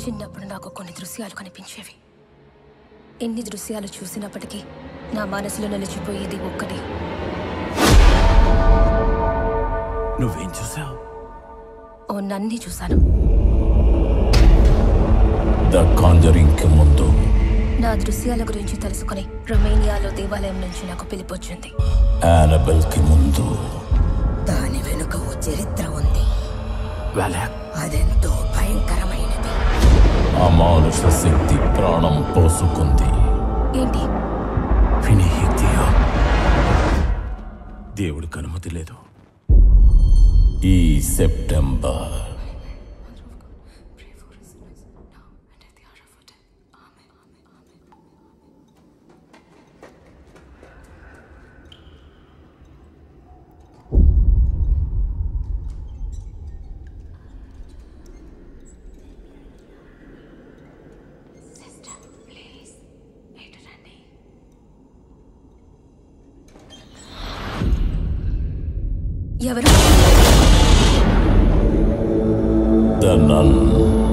చిన్నప్పుడు నాకు కొన్ని దృశ్యాలు కనిపించేవి ఎన్ని దృశ్యాలు చూసినప్పటికీ నా మనసులో నిలిచిపోయేది ఒక్కటి నువ్వేం చూసావు ఓ నన్ని చూశాను ద కాంజరింగ్ కి ముందు నా దృశ్యాల గురించి తెలుసుకుని రొమేనియాలో దేవాలయం నుంచి నాకు పిలిపొచ్చింది యానబెల్ కి ముందు దాని వెనుక ఓ చరిత్ర ఉంది వెలాక్ అదెంతో భయంకరమైనది అమానుష శక్తి ప్రాణం పోసుకుంది ఏంటి ఫినిహితియో దేవుడికి అనుమతి లేదు ఈ సెప్టెంబర్ ఎవరు ద నన్